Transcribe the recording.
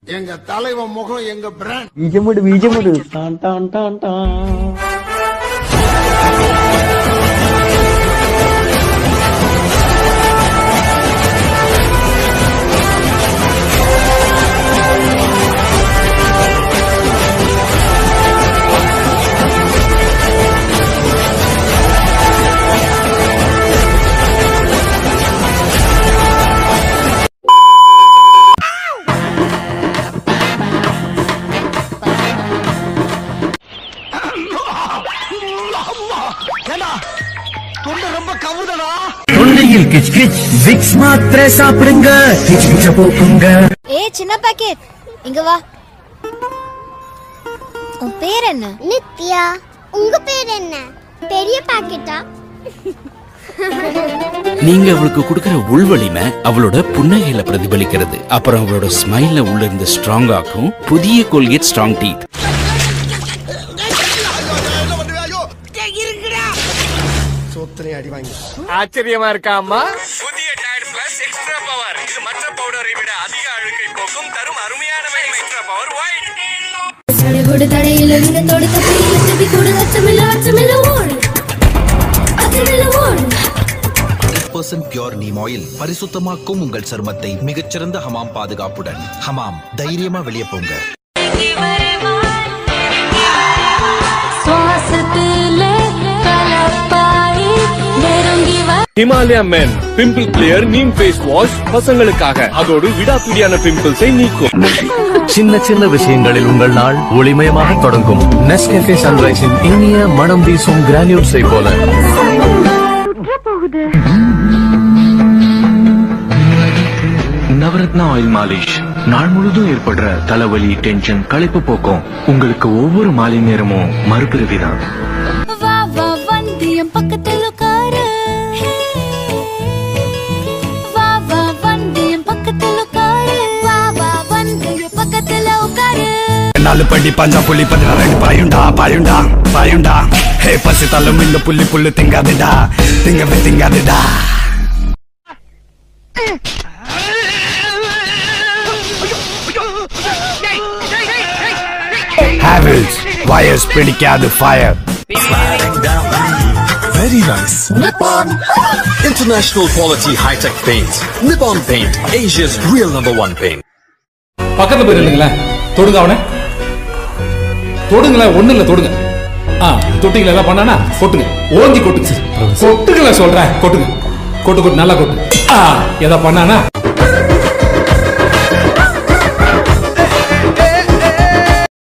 எங்க தலைவன் முகம் எங்க பிராண்ட் ബീജമുട് ബീജമുട് ടാൻ ടാൻ ടാൻ ടാൻ தொண்டையில் கிச் கிச் விக்ஸ் மாத்திரை சாப்பிடுங்க கிச் கிச்ச போக்குங்க ஏ சின்ன பாக்கெட் இங்க வா உன் பேர் என்ன நித்யா உங்க பேர் என்ன பெரிய பாக்கெட்டா நீங்க அவளுக்கு கொடுக்கிற உள்வலிமை அவளோட புன்னகையில பிரதிபலிக்கிறது அப்புறம் அவளோட ஸ்மைல்ல உள்ள இருந்து ஸ்ட்ராங் ஆக்கும் புதிய கோல்கேட் ஸ்ட்ராங் டீத் சோத்தனை அடி வாங்கி ஆச்சரியமா இருக்கா அம்மா புதிய டயர் பிளஸ் எக்ஸ்ட்ரா பவர் இது மற்ற பவுடரை விட அதிக அழுக்கை போக்கும் தரும் அருமையான எக்ஸ்ட்ரா பவர் ஒயிட் சடுகுடு தடையில இருந்து தொடுத்த கையில துப்பி கொடு அச்சமில்ல அச்சமில்ல ஓடு அச்சமில்ல ஓடு பர்சன்ட் பியோர் நீம் ஆயில் பரிசுத்தமாக்கும் உங்கள் சருமத்தை மிகச்சிறந்த ஹமாம் பாதுகாப்புடன் ஹமாம் தைரியமா வெளியே போங்க சுவாசத்திலே கலப்பாய் நெருங்கி வா Himalaya men pimple clear neem face wash பசங்களுக்காக அதோடு விடாப்பிடியான பிம்பிள்ஸை நீக்கும் சின்ன சின்ன விஷயங்களில் உங்கள் நாள் ஒளிமயமாக தொடங்கும் நெஸ்கேஃபே சன்ரைஸின் இனிய மனம் வீசும் கிரானியூட்ஸை போல நவரத்னா ஆயில் மாலிஷ் நாள் முழுதும் ஏற்படுற தலைவலி டென்ஷன் களைப்பு போக்கும் உங்களுக்கு ஒவ்வொரு மாலை நேரமும் மறுபிறவிதான் வா வா வண்டியம் பக்கத்தில் உட்காரு வா வா வண்டியம் பக்கத்தில் உட்காரு வா வா வண்டியம் பக்கத்தில் உட்காரு நாலு படி பஞ்சா புள்ளி பதினாறு பாயுண்டா பாயுண்டா பாயுண்டா ஹே பசி தள்ளும் இந்த புள்ளி புல்லு திங்காதுடா திங்கவே திங்காதுடா Havels, wires பிடிக்காது fire. Very nice. Nippon. International quality high-tech paint. Nippon Paint, Asia's real number one paint. பக்கத்துல போய் இல்லைங்களா தொடுங்க அவனை தொடுங்களேன் ஒண்ணு இல்ல தொடுங்க ஆ தொட்டிங்களா எல்லாம் பண்ணானா கொட்டுங்க ஓங்கி கொட்டுங்க கொட்டுங்களேன் சொல்றேன் கொட்டுங்க கொட்டு கொட்டு நல்லா கொட்டு ஆ எதை பண்ணானா